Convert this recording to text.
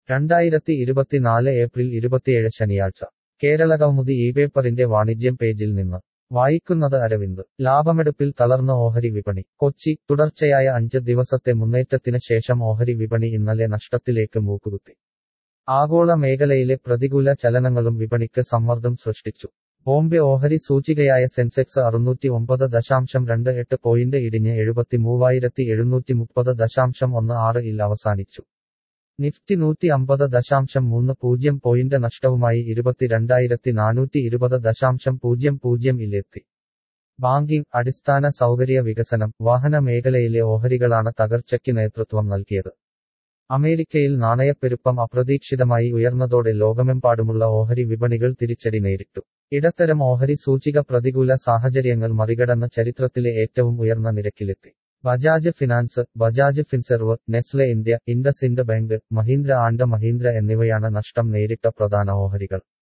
രണ്ടായിരത്തി ഇരുപത്തിനാല് ഏപ്രിൽ ഇരുപത്തിയേഴ് ശനിയാഴ്ച കേരള കൗമുദി ഈ പേപ്പറിന്റെ വാണിജ്യം പേജിൽ നിന്ന് വായിക്കുന്നത് അരവിന്ദ് ലാഭമെടുപ്പിൽ തളർന്ന ഓഹരി വിപണി കൊച്ചി തുടർച്ചയായ അഞ്ച് ദിവസത്തെ മുന്നേറ്റത്തിന് ശേഷം ഓഹരി വിപണി ഇന്നലെ നഷ്ടത്തിലേക്ക് മൂക്കുകുത്തി ആഗോള മേഖലയിലെ പ്രതികൂല ചലനങ്ങളും വിപണിക്ക് സമ്മർദ്ദം സൃഷ്ടിച്ചു ബോംബെ ഓഹരി സൂചികയായ സെൻസെക്സ് അറുന്നൂറ്റി ഒമ്പത് ദശാംശം രണ്ട് എട്ട് പോയിന്റ് ഇടിഞ്ഞ് എഴുപത്തി മൂവായിരത്തി എഴുന്നൂറ്റി മുപ്പത് ദശാംശം ഒന്ന് ആറ് ഇൽ അവസാനിച്ചു നിഫ്റ്റി നൂറ്റി അമ്പത് ദശാംശം മൂന്ന് പൂജ്യം പോയിന്റ് നഷ്ടവുമായി ഇരുപത്തിരണ്ടായിരത്തി നാനൂറ്റി ഇരുപത് ദശാംശം പൂജ്യം പൂജ്യം ഇലെത്തി ബാങ്കിംഗ് അടിസ്ഥാന സൗകര്യ വികസനം വാഹന മേഖലയിലെ ഓഹരികളാണ് തകർച്ചയ്ക്ക് നേതൃത്വം നൽകിയത് അമേരിക്കയിൽ നാണയപ്പെരുപ്പം അപ്രതീക്ഷിതമായി ഉയർന്നതോടെ ലോകമെമ്പാടുമുള്ള ഓഹരി വിപണികൾ തിരിച്ചടി നേരിട്ടു ഇടത്തരം ഓഹരി സൂചിക പ്രതികൂല സാഹചര്യങ്ങൾ മറികടന്ന ചരിത്രത്തിലെ ഏറ്റവും ഉയർന്ന നിരക്കിലെത്തി Bajaj finance Bajaj Finserv Nestle India IndusInd bank Mahindra and Mahindra എന്നിവയാണ് നഷ്ടം നേരിട്ട പ്രധാന ഓഹരികൾ